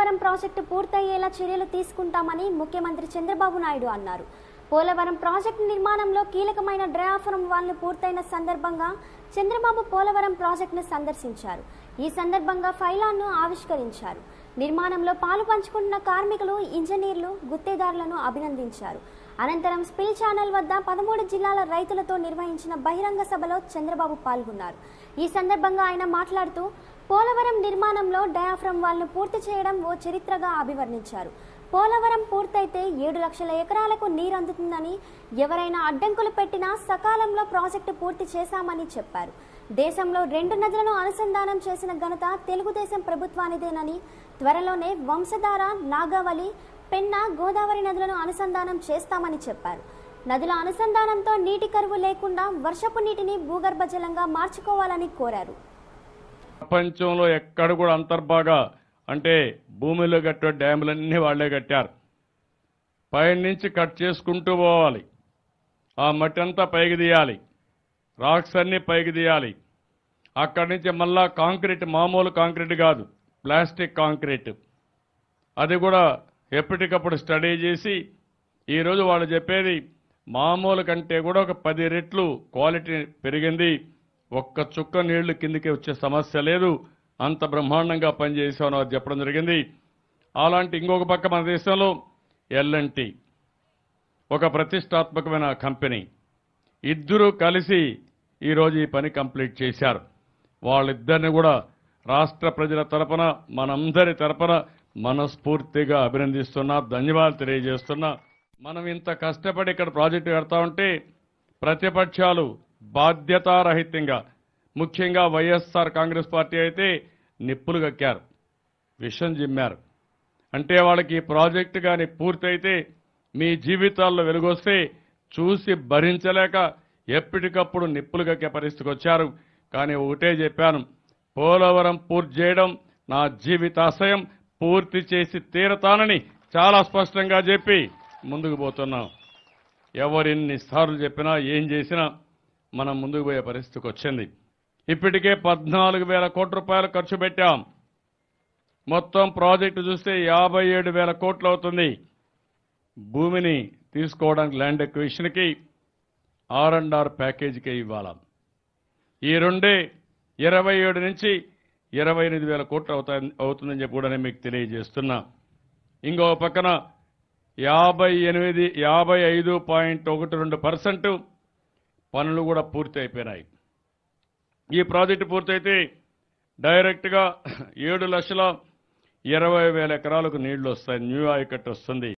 Polavaram project పూర్తయ్యేలా చర్యలు తీసుకుంటామని ముఖ్యమంత్రి చంద్రబాబు నాయుడు అన్నారు పోలవరం ప్రాజెక్టు నిర్మాణంలో కీలకమైన డ్రాఫ్రమ్ వాల్ను పూర్తయిన సందర్భంగా చంద్రబాబు పోలవరం ప్రాజెక్టును సందర్శించారు ఈ సందర్భంగా ఫైలాన్ను ఆవిష్కరించారు నిర్మాణంలో పాలు పంచుకుంటున్న కార్మికులు ఇంజనీర్లు గుత్తేదారులను అభినందించారు అనంతరం స్పిల్ ఛానల్ వద్ద పదమూడు జిల్లాల రైతులతో నిర్వహించిన బహిరంగ సభలో చంద్రబాబు పాల్గొన్నారు ఈ సందర్భంగా ఆయన మాట్లాడుతూ పోలవరం నిర్మాణంలో డయాఫ్రమ్ వాల్ను పూర్తి చేయడం ఓ చరిత్రగా అభివర్ణించారు పోలవరం పూర్తయితే ఏడు లక్షల ఎకరాలకు నీరు అందుతుందని ఎవరైనా అడ్డంకులు పెట్టినా సకాలంలో ప్రాజెక్టు పూర్తి చేశామని చెప్పారు దేశంలో రెండు నదులను అనుసంధానం చేసిన ఘనత తెలుగుదేశం ప్రభుత్వానిదేనని త్వరలోనే వంశధార నాగావళి పెన్నా గోదావరి నదులను అనుసంధానం చేస్తామని చెప్పారు నదుల అనుసంధానంతో నీటి కరువు లేకుండా వర్షపు నీటిని భూగర్భ జలంగా మార్చుకోవాలని కోరారు ప్రపంచంలో ఎక్కడ కూడా అంతర్భాగా అంటే భూమిలో కట్టే డ్యాములన్నీ వాళ్లే కట్టారు పైన నుంచి కట్ చేసుకుంటూ పోవాలి ఆ మట్టి అంతా పైకి తీయాలి రాక్స్ అన్ని పైకి తీయాలి అక్కడి నుంచి మళ్ళా కాంక్రీట్ మామూలు కాంక్రీట్ కాదు ప్లాస్టిక్ కాంక్రీట్ అది కూడా ఎప్పటికప్పుడు స్టడీ చేసి ఈరోజు వాళ్ళు చెప్పేది మామూలు కంటే కూడా ఒక పది రెట్లు క్వాలిటీ పెరిగింది ఒక్క చుక్క నీళ్లు కిందికి వచ్చే సమస్య లేదు అంత బ్రహ్మాండంగా పనిచేసామని అది చెప్పడం జరిగింది అలాంటి ఇంకొక పక్క మన దేశంలో ఎల్ఎన్టీ ఒక ప్రతిష్టాత్మకమైన కంపెనీ ఇద్దరూ కలిసి ఈరోజు ఈ పని కంప్లీట్ చేశారు వాళ్ళిద్దరిని కూడా రాష్ట్ర ప్రజల తరపున మనందరి తరపున మనస్ఫూర్తిగా అభినందిస్తున్నా ధన్యవాదాలు తెలియజేస్తున్నా మనం ఇంత కష్టపడి ఇక్కడ ప్రాజెక్టు కడతా ఉంటే ప్రతిపక్షాలు బాధ్యతారహిత్యంగా ముఖ్యంగా వైఎస్ఆర్ కాంగ్రెస్ పార్టీ అయితే నిప్పులు కక్కారు విషం జిమ్మారు అంటే వాళ్ళకి ఈ ప్రాజెక్టు కానీ పూర్తయితే మీ జీవితాల్లో వెలుగొస్తే చూసి భరించలేక ఎప్పటికప్పుడు నిప్పులు కక్కే పరిస్థితికి వచ్చారు కానీ ఒకటే చెప్పాను పోలవరం పూర్తి చేయడం నా జీవితాశయం పూర్తి చేసి తీరతానని చాలా స్పష్టంగా చెప్పి ముందుకు పోతున్నాం ఎవరెన్నిసార్లు చెప్పినా ఏం చేసినా మనం ముందుకు పోయే పరిస్థితికి వచ్చింది ఇప్పటికే పద్నాలుగు వేల కోట్ల రూపాయలు ఖర్చు పెట్టాం మొత్తం ప్రాజెక్టు చూస్తే యాభై ఏడు వేల కోట్లు అవుతుంది భూమిని తీసుకోవడానికి ల్యాండ్ ఎక్విషన్కి ఆర్ అండ్ ఆర్ ప్యాకేజీకే ఇవ్వాల ఈ రెండే ఇరవై ఏడు నుంచి ఇరవై ఎనిమిది వేల కోట్లు అవుతాయి అవుతుందని చెప్పి కూడా నేను మీకు తెలియజేస్తున్నా ఇంకో పక్కన యాభై ఎనిమిది యాభై ఐదు పాయింట్ ఒకటి రెండు పర్సెంట్ పనులు కూడా పూర్తి అయిపోయినాయి ఈ ప్రాజెక్టు పూర్తయితే డైరెక్ట్గా ఏడు లక్షల ఇరవై వేల ఎకరాలకు నీళ్లు వస్తాయి న్యూ ఆయకట్టు వస్తుంది